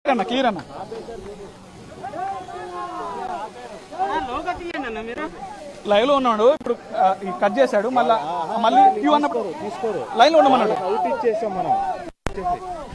అన్న క్లియర్ అన్న లైవ్ లో ఉన్నాడు ఇప్పుడు ఆ, ఈ కట్ చేశాడు మళ్ళా మళ్ళీ క్యూ అన్నప్పుడు తీసుకోరు లైన్ లో ఉండమన్నాడు అవుట్ ఇచ్చేసాం మనం ఇచ్చేసి.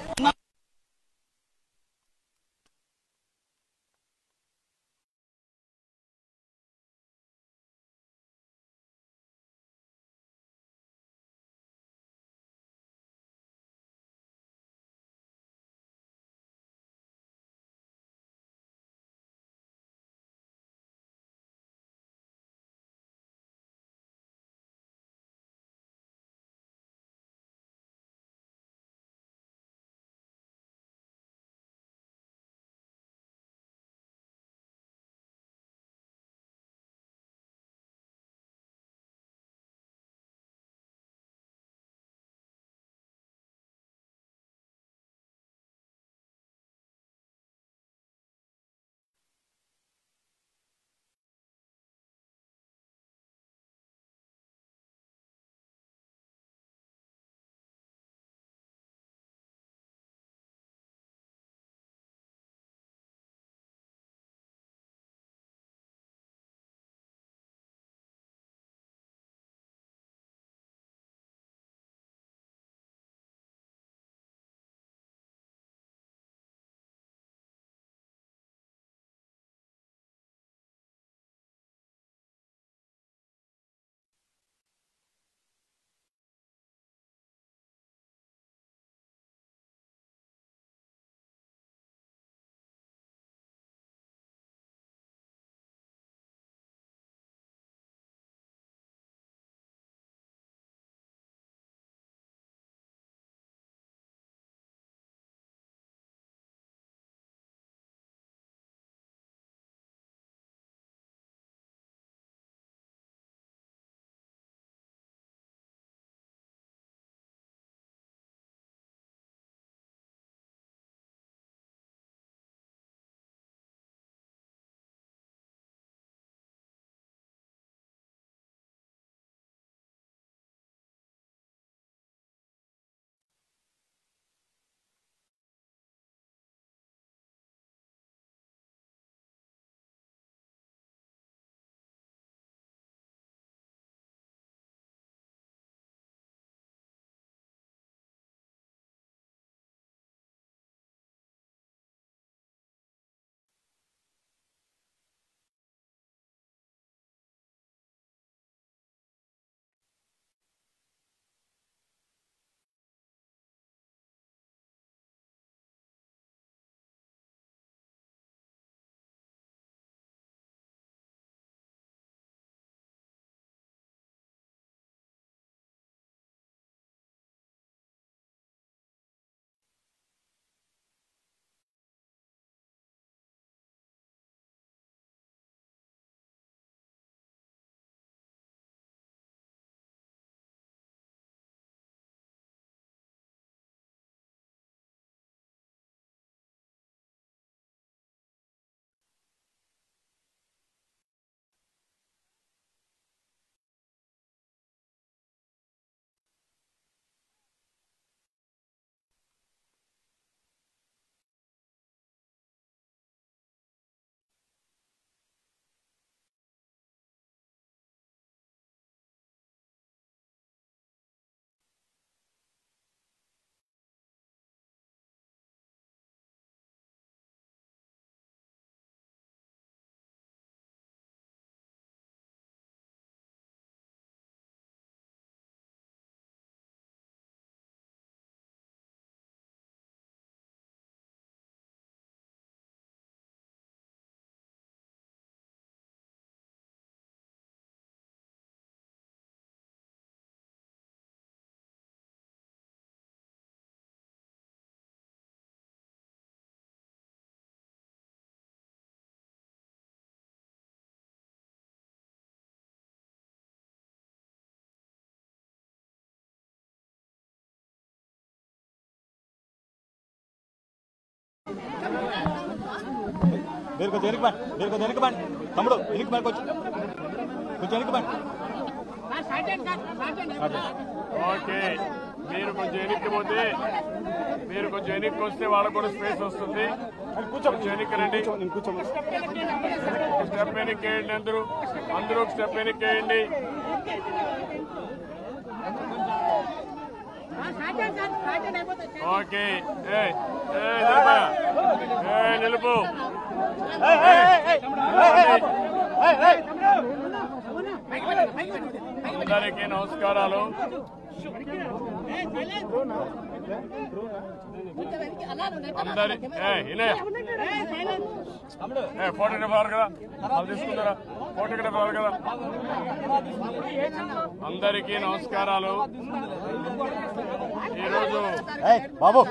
మీరు కొంచెం వెనక్కి పండి మీరు కొంచెం వెనక్కి పండి తమ్ముడు వెనక్కి పండి కొంచెం కొంచెం వెనక్కి పండి ఓకే మీరు కొంచెం వెనక్కి పోతే మీరు కొంచెం వెనక్కి వస్తే వాళ్ళకు కూడా స్పేస్ వస్తుంది కొంచెం వెనక్కి రండి నేను కూర్చోమని ఒక స్టెప్ వెనక్కి వేయండి అందరూ అందరూ ఒక స్టెప్ వెనక్కి వేయండి ఓకే ఏ ఏ నిలుపు ఏ నిలుపు అందరికీ నమస్కారాలు అందరి ఏ ఇనయ్య ఏ ఫోటోగ్రాఫర్ కదా వాళ్ళు తీసుకుంటారా ఫోటోగ్రాఫర్ కదా అందరికీ నమస్కారాలు ఈరోజు బాబు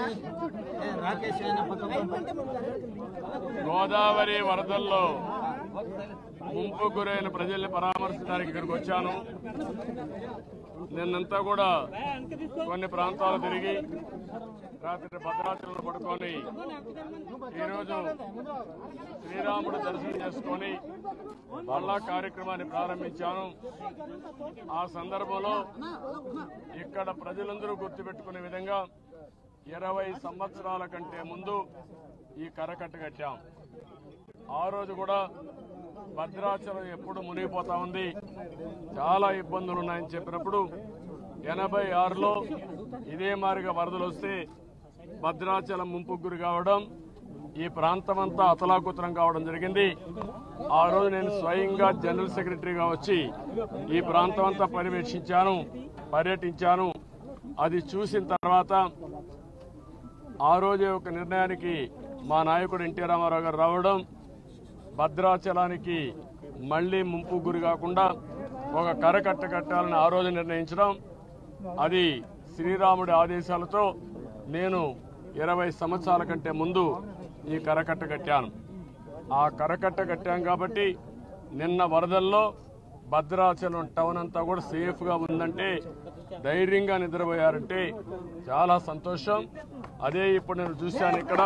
గోదావరి వరదల్లో ముంపు గురైన ప్రజల్ని పరామర్శించడానికి ఇక్కడికి వచ్చాను నిన్నంతా కూడా కొన్ని ప్రాంతాలు తిరిగి రాత్రి భద్రాచలంలో పడుకొని ఈరోజు శ్రీరాముడు దర్శనం చేసుకొని మళ్ళా కార్యక్రమాన్ని ప్రారంభించాను ఆ సందర్భంలో ఇక్కడ ప్రజలందరూ గుర్తుపెట్టుకునే విధంగా ఇరవై సంవత్సరాల కంటే ముందు ఈ కరకట్ట కట్టాం ఆ రోజు కూడా భద్రాచలం ఎప్పుడు మునిగిపోతా ఉంది చాలా ఇబ్బందులు ఉన్నాయని చెప్పినప్పుడు ఎనభై ఆరులో ఇదే మారిగా వరదలు వస్తే భద్రాచలం ముంపుకు గురి కావడం ఈ ప్రాంతమంతా అతలాకుతలం కావడం జరిగింది ఆ రోజు నేను స్వయంగా జనరల్ సెక్రటరీగా వచ్చి ఈ ప్రాంతం అంతా పర్యవేక్షించాను పర్యటించాను అది చూసిన తర్వాత ఆ రోజే ఒక నిర్ణయానికి మా నాయకుడు ఎన్టీ రామారావు గారు రావడం భద్రాచలానికి మళ్లీ ముంపు గురి కాకుండా ఒక కరకట్ట కట్టాలని ఆ రోజు నిర్ణయించడం అది శ్రీరాముడి ఆదేశాలతో నేను ఇరవై సంవత్సరాల కంటే ముందు ఈ కరకట్ట కట్టాను ఆ కరకట్ట కట్టాం కాబట్టి నిన్న వరదల్లో భద్రాచలం టౌన్ అంతా కూడా సేఫ్గా ఉందంటే ధైర్యంగా నిద్రపోయారంటే చాలా సంతోషం అదే ఇప్పుడు నేను చూశాను ఇక్కడ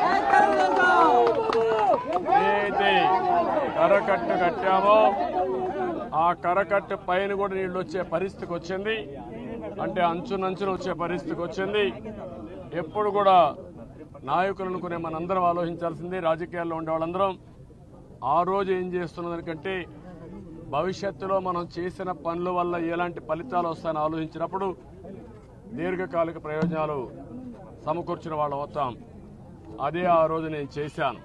ఏదైతే కరకట్ట కట్టామో ఆ కరకట్ట పైన కూడా నీళ్లు వచ్చే పరిస్థితికి వచ్చింది అంటే అంచునంచున వచ్చే పరిస్థితికి వచ్చింది ఎప్పుడు కూడా నాయకులు అనుకునే మనందరం ఆలోచించాల్సింది రాజకీయాల్లో ఉండే వాళ్ళందరం ఆ రోజు ఏం చేస్తున్నదానికంటే భవిష్యత్తులో మనం చేసిన పనుల వల్ల ఎలాంటి ఫలితాలు వస్తాయని ఆలోచించినప్పుడు దీర్ఘకాలిక ప్రయోజనాలు సమకూర్చిన వాళ్ళు అవుతాం అదే ఆ రోజు నేను చేశాను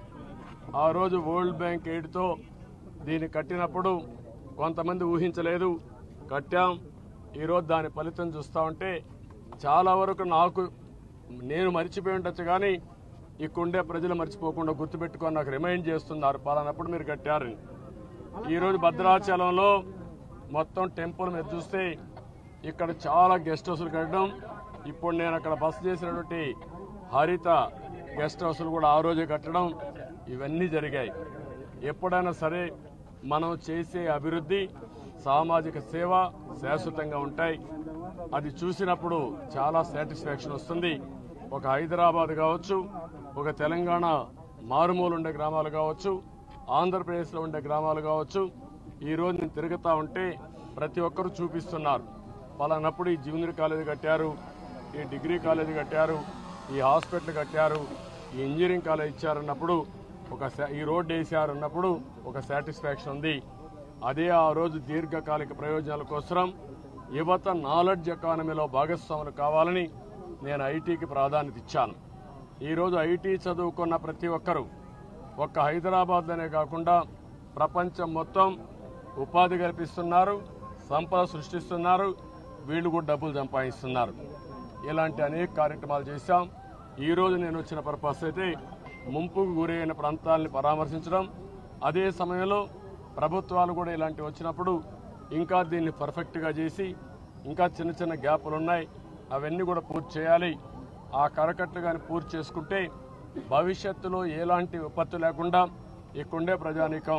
ఆ రోజు వరల్డ్ బ్యాంక్ ఎయిడ్తో దీన్ని కట్టినప్పుడు కొంతమంది ఊహించలేదు కట్టాం ఈరోజు దాని ఫలితం చూస్తా ఉంటే చాలా వరకు నాకు నేను మర్చిపోయి ఉండొచ్చు కానీ ఇక్కడుండే ప్రజలు మర్చిపోకుండా గుర్తుపెట్టుకొని నాకు రిమైండ్ చేస్తున్నారు పలానప్పుడు మీరు కట్టారని ఈరోజు భద్రాచలంలో మొత్తం టెంపుల్ మీరు చూస్తే ఇక్కడ చాలా గెస్ట్ హౌస్లు కట్టడం ఇప్పుడు నేను అక్కడ బస చేసినటువంటి హరిత గెస్ట్ హౌస్లు కూడా ఆ రోజే కట్టడం ఇవన్నీ జరిగాయి ఎప్పుడైనా సరే మనం చేసే అభివృద్ధి సామాజిక సేవ శాశ్వతంగా ఉంటాయి అది చూసినప్పుడు చాలా సాటిస్ఫాక్షన్ వస్తుంది ఒక హైదరాబాద్ కావచ్చు ఒక తెలంగాణ మారుమూల ఉండే గ్రామాలు కావచ్చు ఆంధ్రప్రదేశ్లో ఉండే గ్రామాలు కావచ్చు ఈ రోజు నేను తిరుగుతా ఉంటే ప్రతి ఒక్కరూ చూపిస్తున్నారు పలానప్పుడు ఈ జూనియర్ కాలేజీ కట్టారు ఈ డిగ్రీ కాలేజీ కట్టారు ఈ హాస్పిటల్ కట్టారు ఈ ఇంజనీరింగ్ కాలేజ్ ఇచ్చారన్నప్పుడు ఒక సా- ఈ రోడ్డు వేసారన్నప్పుడు ఒక సాటిస్ఫాక్షన్ ఉంది అదే ఆ రోజు దీర్ఘకాలిక ప్రయోజనాల కోసం యువత నాలెడ్జ్ ఎకానమీలో భాగస్వాములు కావాలని నేను ఐటీకి ప్రాధాన్యత ఇచ్చాను ఈరోజు ఐటీ చదువుకున్న ప్రతి ఒక్కరూ ఒక్క హైదరాబాద్లోనే కాకుండా ప్రపంచం మొత్తం ఉపాధి కల్పిస్తున్నారు సంపద సృష్టిస్తున్నారు వీళ్ళు కూడా డబ్బులు సంపాదిస్తున్నారు ఇలాంటి అనేక కార్యక్రమాలు చేశాం ఈ రోజు నేను వచ్చిన పర్పస్ అయితే ముంపుకు గురైన ప్రాంతాలని పరామర్శించడం అదే సమయంలో ప్రభుత్వాలు కూడా ఇలాంటివి వచ్చినప్పుడు ఇంకా దీన్ని పర్ఫెక్ట్గా చేసి ఇంకా చిన్న చిన్న గ్యాపులు ఉన్నాయి అవన్నీ కూడా పూర్తి చేయాలి ఆ కరకట్లు కానీ పూర్తి చేసుకుంటే భవిష్యత్తులో ఎలాంటి విపత్తు లేకుండా ఇక్కడుండే ప్రజానీకం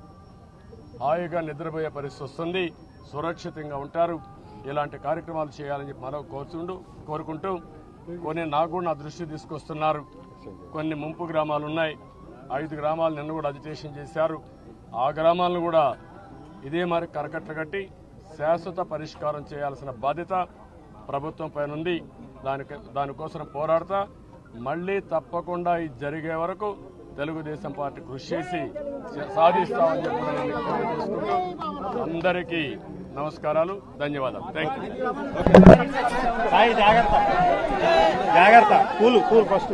హాయిగా నిద్రపోయే పరిస్థితి వస్తుంది సురక్షితంగా ఉంటారు ఇలాంటి కార్యక్రమాలు చేయాలని చెప్పి మరో కోరుతుండు కోరుకుంటూ కొన్ని నాకు కూడా నా దృష్టి తీసుకొస్తున్నారు కొన్ని ముంపు గ్రామాలు ఉన్నాయి ఐదు గ్రామాలు నిన్న కూడా అజిటేషన్ చేశారు ఆ గ్రామాలను కూడా ఇదే మరి కరకట్ట కట్టి శాశ్వత పరిష్కారం చేయాల్సిన బాధ్యత ప్రభుత్వం పైన ఉంది దానికి దానికోసం పోరాడతా మళ్ళీ తప్పకుండా ఇది జరిగే వరకు తెలుగుదేశం పార్టీ కృషి చేసి సాధిస్తామని చెప్పి కూడా నేను తెలియజేసుకుంటూ అందరికీ నమస్కారాలు ధన్యవాదాలు థ్యాంక్ యూ సాయి జాగ్రత్త జాగ్రత్త కూలు కూల్ ఫస్ట్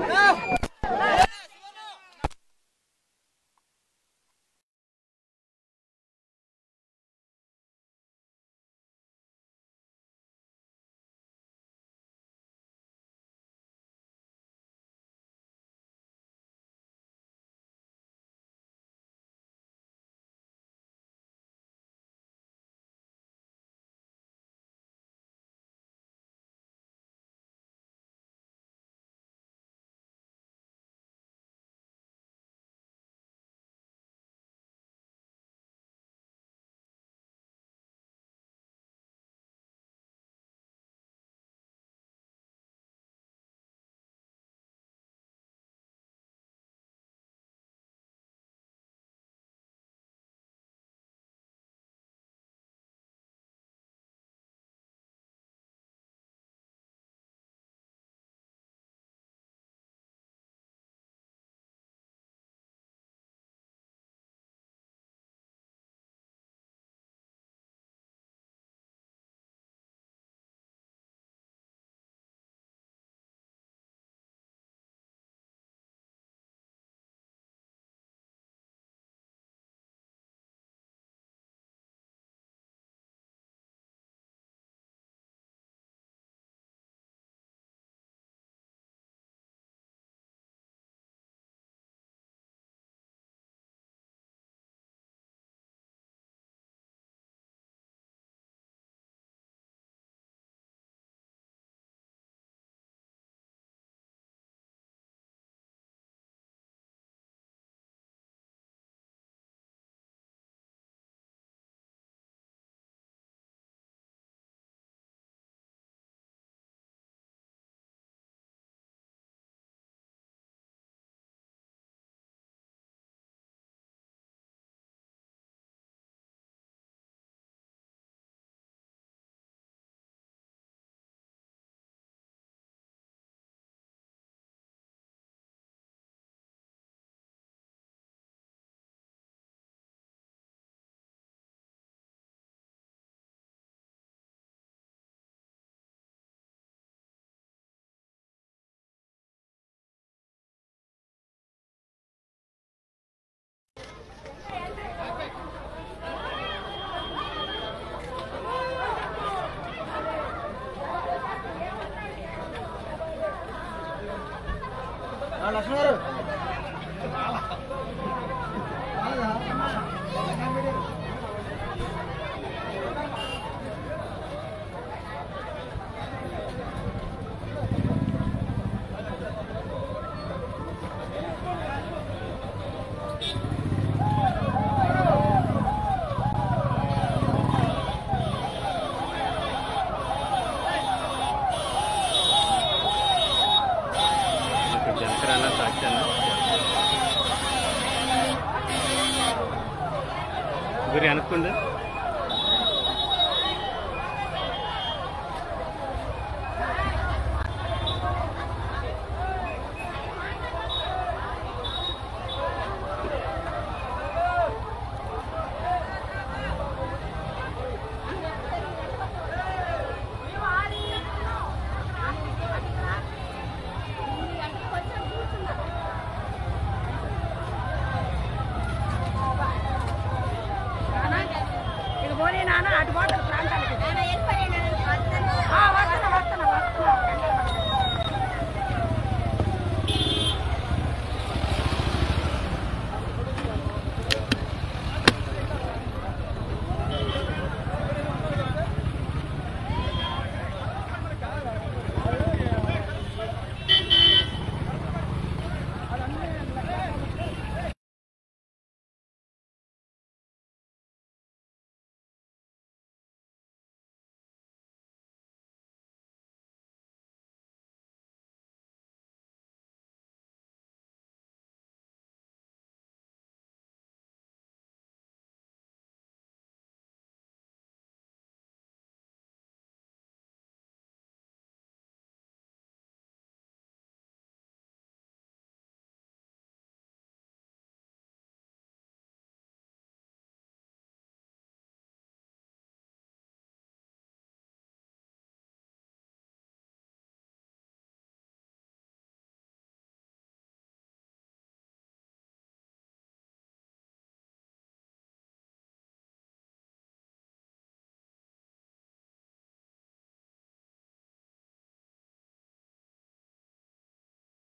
ಜನಕರೆಲ್ಲ ಸಾಕ್ತಾನ ಗುರಿ ಅನ್ಕೊಂಡು